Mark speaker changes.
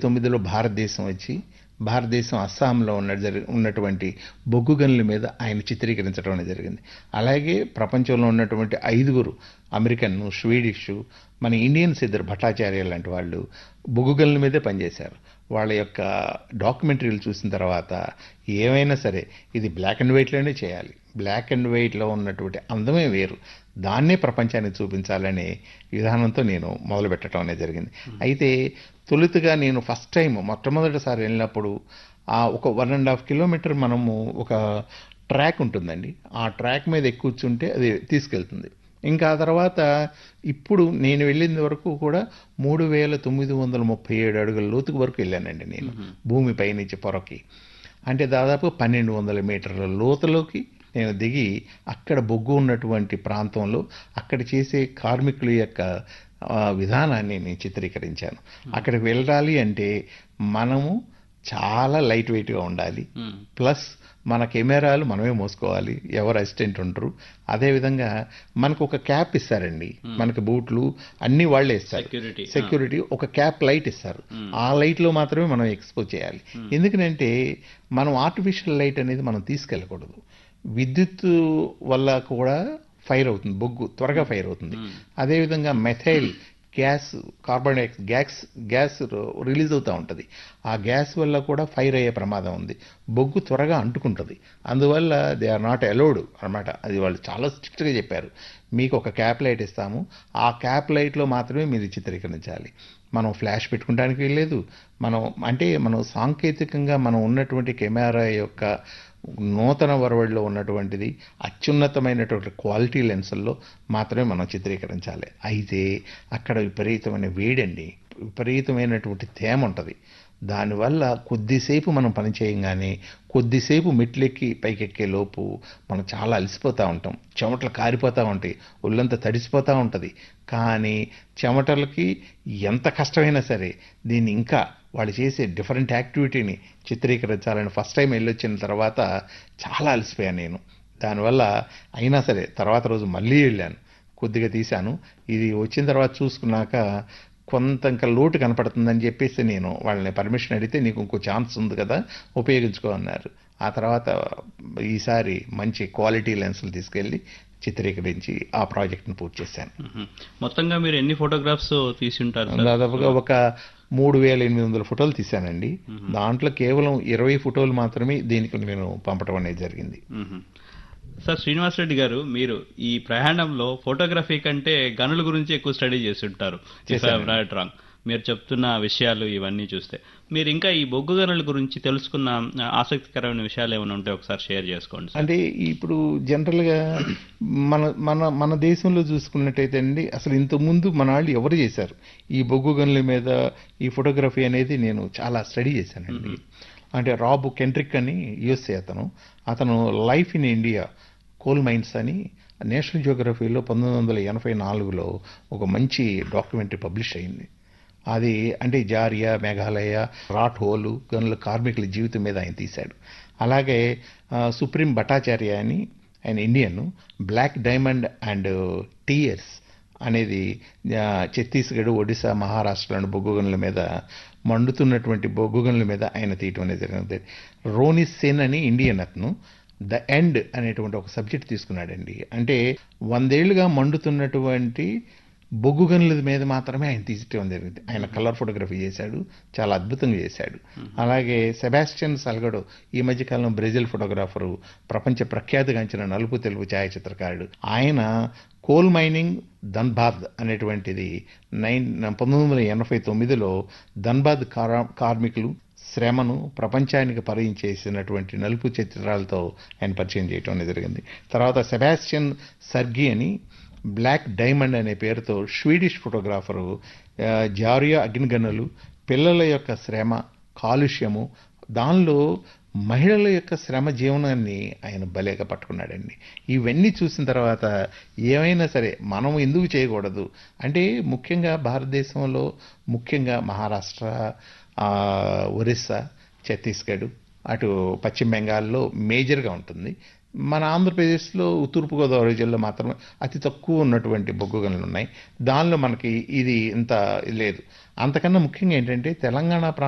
Speaker 1: తొమ్మిదిలో భారతదేశం వచ్చి భారతదేశం అస్సాంలో ఉన్న జరి- ఉన్నటువంటి బొగ్గు గనుల మీద ఆయన చిత్రీకరించడం అనేది జరిగింది అలాగే ప్రపంచంలో ఉన్నటువంటి ఐదుగురు అమెరికన్ స్వీడిష్ మన ఇండియన్స్ ఇద్దరు భట్టాచార్య లాంటి వాళ్ళు బొగ్గు గనుల మీదే పనిచేశారు వాళ్ళ యొక్క డాక్యుమెంటరీలు చూసిన తర్వాత ఏమైనా సరే ఇది బ్లాక్ అండ్ వైట్లోనే చేయాలి బ్లాక్ అండ్ వైట్లో ఉన్నటువంటి అందమే వేరు దాన్నే ప్రపంచానికి చూపించాలనే విధానంతో నేను మొదలు పెట్టడం అనేది జరిగింది అయితే తొలుతగా నేను ఫస్ట్ టైం మొట్టమొదటిసారి వెళ్ళినప్పుడు ఆ ఒక వన్ అండ్ హాఫ్ కిలోమీటర్ మనము ఒక ట్రాక్ ఉంటుందండి ఆ ట్రాక్ మీద ఎక్కువ కూర్చుంటే అది తీసుకెళ్తుంది ఇంకా ఆ తర్వాత ఇప్పుడు నేను వెళ్ళిన వరకు కూడా మూడు వేల తొమ్మిది వందల ముప్పై ఏడు అడుగుల లోతుకు వరకు వెళ్ళానండి నేను భూమి పైనుంచి పొరకి అంటే దాదాపు పన్నెండు వందల మీటర్ల లోతులోకి నేను దిగి అక్కడ బొగ్గు ఉన్నటువంటి ప్రాంతంలో అక్కడ చేసే కార్మికుల యొక్క ఆ, విధానాన్ని నేను చిత్రీకరించాను అక్కడికి వెళ్ళాలి అంటే మనము చాలా లైట్ వెయిట్గా ఉండాలి ప్లస్ మన కెమెరాలు మనమే మోసుకోవాలి ఎవరు అసిస్టెంట్ ఉంటారు అదేవిధంగా మనకు ఒక క్యాప్ ఇస్తారండి మనకు బూట్లు అన్ని వాళ్ళే ఇస్తారు
Speaker 2: సెక్యూరిటీ
Speaker 1: సెక్యూరిటీ ఒక క్యాప్ లైట్ ఇస్తారు ఆ లైట్ లో మాత్రమే మనం ఎక్స్పోజ్ చేయాలి ఎందుకంటే మనం ఆర్టిఫిషియల్ లైట్ అనేది మనం తీసుకెళ్ళకూడదు విద్యుత్ వల్ల కూడా ఫైర్ అవుతుంది బొగ్గు త్వరగా ఫైర్ అవుతుంది అదేవిధంగా methyl gas carbon dioxide gas gas release అవుతూ ఉంటుంది ఆ గ్యాస్ వల్ల కూడా ఫైర్ అయ్యే ప్రమాదం ఉంది బొగ్గు త్వరగా అంటుకుంటుంది అందువల్ల దే ఆర్ నాట్ అలౌడ్ అనమాట అది వాళ్ళు చాలా స్ట్రిక్ట్గా చెప్పారు మీకు ఒక క్యాప్ లైట్ ఇస్తాము ఆ క్యాప్ లైట్లో మాత్రమే మీరు చిత్రీకరించాలి మనం ఫ్లాష్ పెట్టుకోవడానికి వీల్లేదు మనం అంటే మనం సాంకేతికంగా మనం ఉన్నటువంటి కెమెరా యొక్క నూతన వరవడిలో ఉన్నటువంటిది అత్యున్నతమైనటువంటి క్వాలిటీ లెన్సుల్లో మాత్రమే మనం చిత్రీకరించాలి అయితే అక్కడ విపరీతమైన వేడండి విపరీతమైనటువంటి తేమ ఉంటుంది దానివల్ల కొద్దిసేపు మనం పని చేయంగానే కొద్దిసేపు మెట్లెక్కి పైకెక్కే లోపు మనం చాలా అలసిపోతూ ఉంటాం చెమటలు కారిపోతూ ఉంటాయి ఒళ్ళంతా తడిసిపోతూ ఉంటుంది కానీ చెమటలకి ఎంత కష్టమైనా సరే దీన్ని ఇంకా వాళ్ళు చేసే డిఫరెంట్ యాక్టివిటీని చిత్రీకరించాలని ఫస్ట్ టైం వెళ్ళొచ్చిన తర్వాత చాలా అలసిపోయాను నేను దానివల్ల అయినా సరే తర్వాత రోజు మళ్ళీ వెళ్ళాను కొద్దిగా తీశాను ఇది వచ్చిన తర్వాత చూసుకున్నాక కొంత ఇంకా లోటు కనపడుతుందని చెప్పేసి నేను వాళ్ళని పర్మిషన్ అడిగితే నీకు ఇంకో ఛాన్స్ ఉంది కదా ఉపయోగించుకో అన్నారు ఆ తర్వాత ఈసారి మంచి క్వాలిటీ లెన్సులు తీసుకెళ్ళి చిత్రీకరించి ఆ ప్రాజెక్ట్ని పూర్తి చేశాను
Speaker 2: మ్మ్. మొత్తంగా మీరు ఎన్ని ఫోటోగ్రాఫ్స్ తీసి ఉంటారు సార్
Speaker 1: దాదాపుగా ఒక మూడు వేల ఎనిమిది వందల ఫోటోలు తీశానండి దాంట్లో కేవలం ఇరవై ఫోటోలు మాత్రమే దీనికి నేను పంపడం అనేది జరిగింది
Speaker 2: మ్మ్. సార్ శ్రీనివాస్ రెడ్డి గారు మీరు ఈ ప్రయాణంలో ఫోటోగ్రఫీ కంటే గనుల గురించి ఎక్కువ స్టడీ చేసి ఉంటారు రైట్ రాంగ్ మీరు చెప్తున్న విషయాలు ఇవన్నీ చూస్తే మీరు ఇంకా ఈ బొగ్గు గనుల గురించి తెలుసుకున్న ఆ, ఆసక్తికరమైన విషయాలు ఏమైనా ఉంటే ఒకసారి షేర్ చేసుకోండి సార్
Speaker 1: అంటే ఇప్పుడు జనరల్గా మన మన మన దేశంలో చూసుకున్నట్టయితే అండి అసలు ఇంతకుముందు మన వాళ్ళు ఎవరు చేశారు ఈ బొగ్గు గనుల మీద ఈ ఫోటోగ్రఫీ అనేది నేను చాలా స్టడీ చేశానండి అంటే రాబు కెంట్రిక్ అని యుఎస్ఏ అతను అతను life in India coal mines అని నేషనల్ జియోగ్రఫీలో పంతొమ్మిది వందల ఎనభై నాలుగులో ఒక మంచి డాక్యుమెంటరీ పబ్లిష్ అయింది అది అంటే జారియా మేఘాలయ రాట్ హోలు గనుల కార్మికుల జీవితం మీద ఆయన తీశాడు అలాగే ఆ, సుప్రీం భట్టాచార్య అని ఆయన Indian black diamond and tears అనేది ఆ, ఛత్తీస్గఢ్ ఒడిశా మహారాష్ట్రలోని బొగ్గు గనుల మీద మండుతున్నటువంటి బొగ్గు గనుల మీద ఆయన తీయటం అనేది జరిగింది రోని సేన్ అని ఇండియన్ అతను ద ఎండ్ అనేటువంటి ఒక సబ్జెక్ట్ తీసుకున్నాడండి అంటే వందేళ్లుగా మండుతున్నటువంటి బొగ్గు గనుల మీద మాత్రమే ఆయన తీసుకోవడం జరిగింది ఆయన కలర్ ఫోటోగ్రఫీ చేశాడు చాలా అద్భుతంగా చేశాడు అలాగే సెబాస్టియన్ సల్గడో ఈ మధ్యకాలంలో బ్రెజిల్ ఫోటోగ్రాఫరు ప్రపంచ ప్రఖ్యాతిగాంచిన నలుపు తెలుపు ఛాయాచిత్రకారుడు ఆయన కోల్ మైనింగ్ ధన్బాద్ అనేటువంటిది నైన్ పంతొమ్మిది వందల ఎనభై తొమ్మిదిలో ధన్బాద్ కారా కార్మికులు శ్రమను ప్రపంచానికి పరిచయం చేసినటువంటి నలుపు చిత్రాలతో ఆయన పరిచయం చేయటం అనేది జరిగింది తర్వాత సెబాస్టియన్ సర్గి అని బ్లాక్ డైమండ్ అనే పేరుతో స్వీడిష్ ఫోటోగ్రాఫరు ఆ, జారియా అగ్నిగన్నులు పిల్లల యొక్క శ్రమ కాలుష్యము దానిలో మహిళల యొక్క శ్రమ జీవనాన్ని ఆయన భలేగా పట్టుకున్నాడండి ఇవన్నీ చూసిన తర్వాత ఏమైనా సరే మనం ఎందుకు చేయకూడదు అంటే ముఖ్యంగా భారతదేశంలో ముఖ్యంగా మహారాష్ట్ర ఆ, ఒరిస్సా ఛత్తీస్గఢ్ అటు పశ్చిమ బెంగాల్లో మేజర్గా ఉంటుంది మన ఆంధ్రప్రదేశ్లో తూర్పుగోదావరి జిల్లా మాత్రమే అతి తక్కువ ఉన్నటువంటి బొగ్గు గనులు ఉన్నాయి దానిలో మనకి ఇది ఇంత లేదు అంతకన్నా ముఖ్యంగా ఏంటంటే తెలంగాణ ప్రాంతం